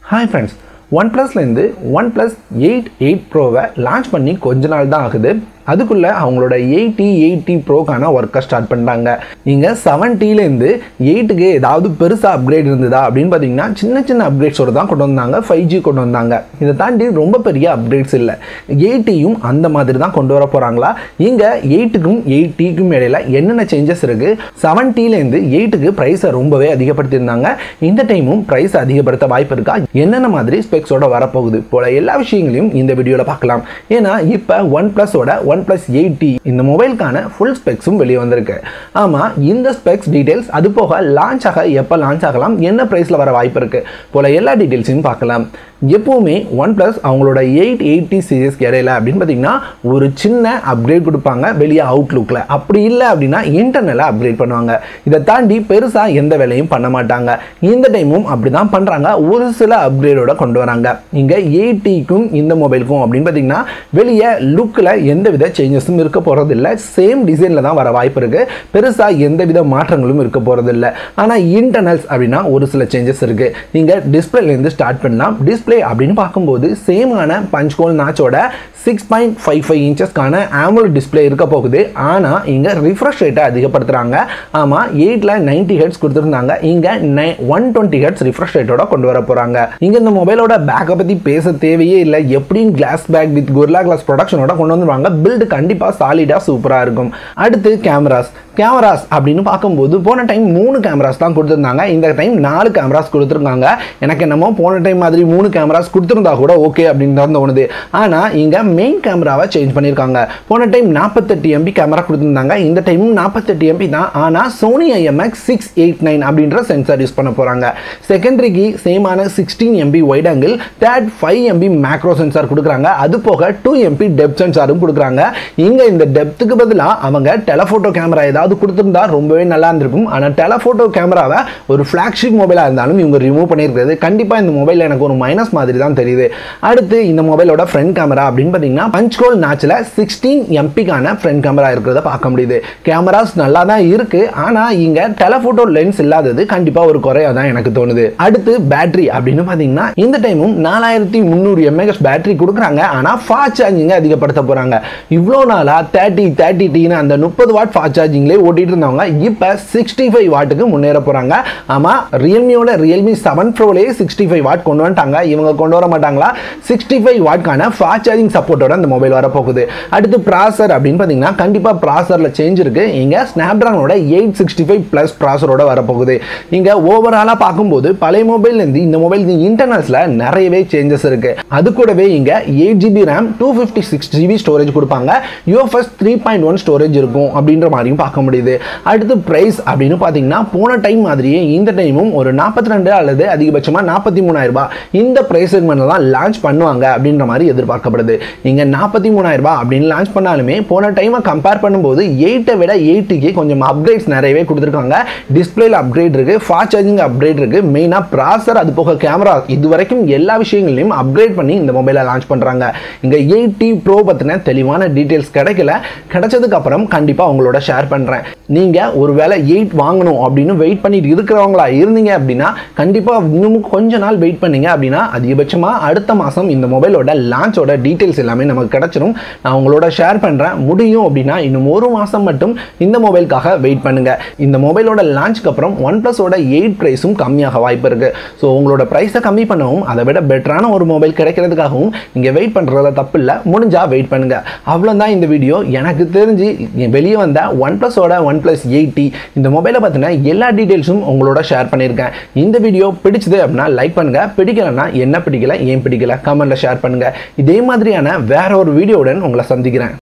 hi friends one ப்ளஸ்லேருந்து one plus eight eight ப்ரோவை launch பண்ணி கொஞ்ச நாள் தான் ஆகுது அதுக்குள்ளே அவங்களோட எயிட்டி எயிட்டி ப்ரோக்கான ஒர்க்கை ஸ்டார்ட் பண்ணிட்டாங்க நீங்கள் செவன்ட்டிலேருந்து எயிட்டுக்கு ஏதாவது பெருசாக அப்கிரேட் இருந்ததா அப்படின்னு பார்த்தீங்கன்னா சின்ன சின்ன அப்கிரேட்ஸோடு தான் கொண்டு வந்தாங்க ஃபைவ் ஜி கொண்டு வந்தாங்க இதை தாண்டி ரொம்ப பெரிய அப்கிரேட்ஸ் இல்லை எயிட்டியும் அந்த மாதிரி தான் கொண்டு வர போகிறாங்களா இங்கே எயிட்டுக்கும் எயிட்டிக்கும் இடையில என்னென்ன சேஞ்சஸ் இருக்குது செவன்ட்டிலேருந்து எயிட்டுக்கு ப்ரைஸை ரொம்பவே அதிகப்படுத்தியிருந்தாங்க இந்த டைமும் ப்ரைஸ் அதிகப்படுத்த வாய்ப்பு இருக்கா என்னென்ன மாதிரி ஸ்பெக்ஸோட வரப்போகுது போல எல்லா விஷயங்களையும் இந்த வீடியோவில் பார்க்கலாம் ஏன்னா இப்போ ஒன் ப்ளஸோட ஒன் ப்ளஸ் எயிட்டி இந்த மொபைலுக்கான ஃபுல் ஸ்பெக்ஸும் வெளியே வந்திருக்கு ஆமாம் இந்த ஸ்பெக்ஸ் டீடைல்ஸ் அது போக லான்ச் ஆக எப்போ லான்ச் ஆகலாம் என்ன ப்ரைஸில் வர வாய்ப்பு இருக்குது போல எல்லா டீட்டெயில்ஸையும் பார்க்கலாம் எப்போவுமே ஒன் ப்ளஸ் அவங்களோட எயிட் எயிட்டி சீரீஸ்க்கு இடையில அப்படின்னு பார்த்தீங்கன்னா ஒரு சின்ன அப்கிரேட் கொடுப்பாங்க வெளியே அவுட்லுக்கில் அப்படி இல்லை அப்படின்னா இன்டர்னலாக அப்கிரேட் பண்ணுவாங்க இதை தாண்டி பெருசாக எந்த வேலையும் பண்ண மாட்டாங்க இந்த டைமும் அப்படி தான் பண்ணுறாங்க ஒரு சில அப்கிரேடோட கொண்டு வராங்க இங்கே எயிட்டிக்கும் இந்த மொபைலுக்கும் அப்படின்னு பார்த்தீங்கன்னா வெளியே லுக்கில் எந்தவித சேஞ்சஸும் இருக்க போகிறதில்ல சேம் டிசைனில் தான் வர வாய்ப்பு இருக்குது பெருசாக எந்தவித மாற்றங்களும் இருக்க போகிறதில்ல ஆனால் இன்டர்னல்ஸ் அப்படின்னா ஒரு சில சேஞ்சஸ் இருக்குது நீங்கள் டிஸ்பிளேலேருந்து ஸ்டார்ட் பண்ணலாம் டிஸ்பிளே அப்படின்னு பார்க்கும்போது சேமான பஞ்ச்கோல் நாச்சோட சிக்ஸ் பாயிண்ட் ஃபைவ் ஃபைவ் இன்ச்சஸ்க்கான ஆமுல் டிஸ்பிளே இருக்க போகுது ஆனால் இங்கே ரிஃப்ரெஷ் ரேட்டை அதிகப்படுத்துகிறாங்க ஆமாம் எயிட்டில் நைன்டி ஹெட்ஸ் கொடுத்துருந்தாங்க இங்கே நை ஒன் டுவெண்ட்டி ஹெட்ஸ் ரிஃப்ரெஷ் ரேட்டோட கொண்டு வர போகிறாங்க இங்கே இந்த மொபைலோட பேக்கை பற்றி பேச தேவையே இல்லை எப்படியும் glass back with gorilla glass ப்ரொடக்ஷனோட கொண்டு வந்துருவாங்க பில்டு கண்டிப்பாக சாலிடாக சூப்பராக இருக்கும் அடுத்து கேமராஸ் கேமராஸ் அப்படின்னு பார்க்கும்போது போன டைம் மூணு கேமராஸ் தான் கொடுத்துருந்தாங்க இந்த டைம் நாலு கேமராஸ் கொடுத்துருக்காங்க எனக்கு என்னமோ போன டைம் மாதிரி மூணு கேமராஸ் கொடுத்துருந்தா கூட ஓகே அப்படின்னு தான் தோணுது ஆனால் இங்கே மெயின் கேமராவை சேஞ்ச் பண்ணியிருக்காங்க போன டைம் நாற்பத்தெட்டு எம்பி கேமரா கொடுத்துருந்தாங்க இந்த டைமும் நாற்பத்தெட்டு எம்பி தான் ஆனால் Sony IMX six eight nine அப்படின்ற சென்சார் யூஸ் பண்ண போகிறாங்க செகண்டரிக்கு சேமான sixteen MP wide angle third five MP macro sensor கொடுக்குறாங்க அது போக டூ எம்பி டெப்த் சென்சாரும் கொடுக்குறாங்க இங்கே இந்த டெப்த்துக்கு பதிலாக அவங்க டெலஃபோட்டோ கேமரா ஏதாவது கொடுத்துருந்தா ரொம்பவே நல்லா இருந்திருக்கும் ஆனால் டெலஃபோட்டோ கேமராவை ஒரு ஃப்ளாக்ஷிப் மொபைலாக இருந்தாலும் இவங்க ரிமூவ் பண்ணியிருக்கிறது கண்டிப்பாக இந்த மொபைல் எனக்கு ஒரு மைனஸ் மாதிரி தான் தெரியுது அடுத்து இந்த மொபைலோட ஃப்ரண்ட் கேமரா அப்படின்னு பார்த்தீங்கன்னா பஞ்ச்கோல் நாச்சில் சிக்ஸ்டீன் எம்பிக்கான ஃப்ரண்ட் கேமரா இருக்கிறத பார்க்க முடியுது கேமராஸ் நல்லா தான் இருக்கு ஆனால் இங்கே டெலஃபோட்டோ லென்ஸ் இல்லாதது கண்டிப்பாக ஒரு குறையாக தான் எனக்கு தோணுது அடுத்து பேட்டரி அப்படின்னு பார்த்தீங்கன்னா இந்த டைமும் நாலாயிரத்தி முந்நூறு எம்ஏஹெச் பேட்டரி கொடுக்குறாங்க ஆனால் ஃபாஸ்ட் சார்ஜிங்கை அதிகப்படுத்த போகிறாங்க இவ்வளோ நாளாக தேர்ட்டி தேர்ட்டி டீன்னு அந்த முப்பது வாட் ஃபாஸ்ட் சார்ஜிங்லேயே ஓட்டிட்டு இருந்தவங்க இப்போ சிக்ஸ்டி ஃபைவ் வாட்டுக்கு முன்னேற போகிறாங்க ஆமாம் ரியல்மியோட ரியல்மி செவன் ப்ரோலேயே சிக்ஸ்டி ஃபைவ் வாட் கொண்டு வந்துட்டாங்க இவங்க கொண்டு வர மாட்டாங்களா சிக்ஸ்டி ஃபைவ் வாட்கான ஃபாஸ்ட் சார்ஜிங் சப்போர்ட்டோட அந்த மொபைல் வரப்போகுது அடுத்து ப்ராசர் அப்படின்னு பார்த்தீங்கன்னா கண்டிப்பாக ப்ராசரில் சேஞ்ச் இருக்கு இங்கே ஸ்னாப்ட்ராகனோட எயிட் சிக்ஸ்டி ஃபைவ் ப்ளஸ் ப்ராசரோட வரப்போகுது இங்கே ஓவராலாக பார்க்கும்போது பழைய மொபைல்லேருந்து இந்த மொபைல் இன்டர்னல்ஸில் நிறையவே சேஞ்சஸ் இருக்கு அது கூடவே இங்கே eight GB RAM two fifty six GB storage கொடுப்பாங்க UFS three point one storage இருக்கும் அப்படின்ற மாதிரியும் பார்க்க முடியுது அடுத்து ப்ரைஸ் அப்படின்னு பார்த்தீங்கன்னா போன டைம் மாதிரியே இந்த டைமும் ஒரு நாற்பத்தி ரெண்டு அல்லது அதிகபட்சமாக நாற்பத்தி மூணாயிரம் ரூபாய் இந்த ப்ரைஸ் செக்மெண்ட்டில் தான் லான்ச் பண்ணுவாங்க அப்படின்ற மாதிரி எதிர்பார்க்கப்படுது இங்கே நாற்பத்தி மூணாயிரம் ரூபாய் அப்படின்னு லான்ச் பண்ணாலுமே போன டைமை கம்பேர் பண்ணும்போது எயிட்டை விட எயிட்டுக்கு கொஞ்சம் அப்கிரேட்ஸ் நிறையவே கொடுத்துருக்காங்க டிஸ்பிளேல அப்கிரேட் இருக்கு ஃபாஸ்ட் சார்ஜிங் அப்கிரேட் இருக்கு மெயினாக ப்ராசர் அது போக கேமரா இது வரைக்கும் எல்லா விஷயங்களையும் அப்கிரேட் பண்ணி இந்த மொபைலை லான்ச் பண்ணுறாங்க இங்கே எயிட்டி ப்ரோ பற்றின தெளிவான டீட்டெயில்ஸ் கிடைக்கல கிடைச்சதுக்கு அப்புறம் கண்டிப்பாக உங்களோட ஷேர் பண்ணுறேன் நீங்கள் ஒருவேளை எயிட் வாங்கணும் அப்படின்னு வெயிட் பண்ணிட்டு இருக்கிறவங்களா இருந்தீங்க அப்படின்னா கண்டிப்பாக இன்னும் கொஞ்ச நாள் வெயிட் பண்ணீங்க அப்படின்னா அதிகபட்சமாக அடுத்த மாதம் இந்த மொபைலோட லான்ச்சோட டீட்டெயில்ஸ் எல்லாமே நமக்கு கிடைச்சிரும் நான் உங்களோட ஷேர் பண்ணுறேன் முடியும் அப்படின்னா இன்னும் ஒரு மாதம் மட்டும் இந்த மொபைலுக்காக வெயிட் பண்ணுங்க இந்த மொபைலோட லான்ச்சுக்கு அப்புறம் ஒன் ப்ளஸோட எயிட் ப்ரைஸும் கம்மியாக வாய்ப்பு இருக்கு ஸோ உங்களோட ப்ரைஸை கம்மி பண்ணவும் அதை விட பெட்டரான ஒரு மொபைல் கிடைக்கிறதுக்காகவும் நீங்கள் வெயிட் பண்ணுறதுல தப்பு இல்லை முடிஞ்சா வெயிட் பண்ணுங்க அவ்வளோதான் இந்த வீடியோ எனக்கு தெரிஞ்சு வெளியே வந்த ஒன் ப்ளஸோட ஒன் ப்ளஸ் எயிட்டி இந்த மொபைலை பற்றின எல்லா டீட்டெயில்ஸும் உங்களோட ஷேர் பண்ணியிருக்கேன் இந்த வீடியோ பிடிச்சது அப்படின்னா லைக் பண்ணுங்க பிடிக்கலன்னா என்ன பிடிக்கல ஏன் பிடிக்கல கமெண்ட்ல ஷேர் பண்ணுங்க இதே மாதிரியான வேற ஒரு வீடியோவுடன் உங்களை சந்திக்கிறேன்